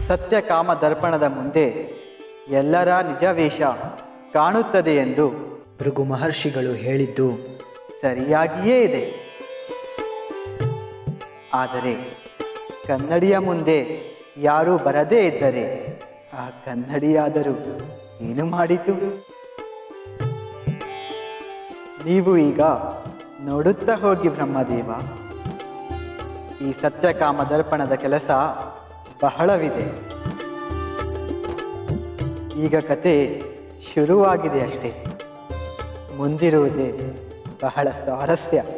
ಸತ್ಯಕಾಮ ದರ್ಪಣದ ಮುಂದೆ ಎಲ್ಲರ ನಿಜ ವೇಷ ಕಾಣುತ್ತದೆ ಎಂದು ಭೃಗು ಮಹರ್ಷಿಗಳು ಹೇಳಿದ್ದು ಸರಿಯಾಗಿಯೇ ಇದೆ ಆದರೆ ಕನ್ನಡಿಯ ಮುಂದೆ ಯಾರೂ ಬರದೇ ಇದ್ದರೆ ಆ ಕನ್ನಡಿಯಾದರೂ ಏನು ಮಾಡಿತು ನೀವು ಈಗ ನೋಡುತ್ತಾ ಹೋಗಿ ಬ್ರಹ್ಮದೇವ ಈ ಸತ್ಯಕಾಮ ದರ್ಪಣದ ಕೆಲಸ ಬಹಳವಿದೆ ಈಗ ಕತೆ ಶುರುವಾಗಿದೆ ಅಷ್ಟೇ ಮುಂದಿರುವುದೇ ಬಹಳ ಸ್ವಾರಸ್ಯ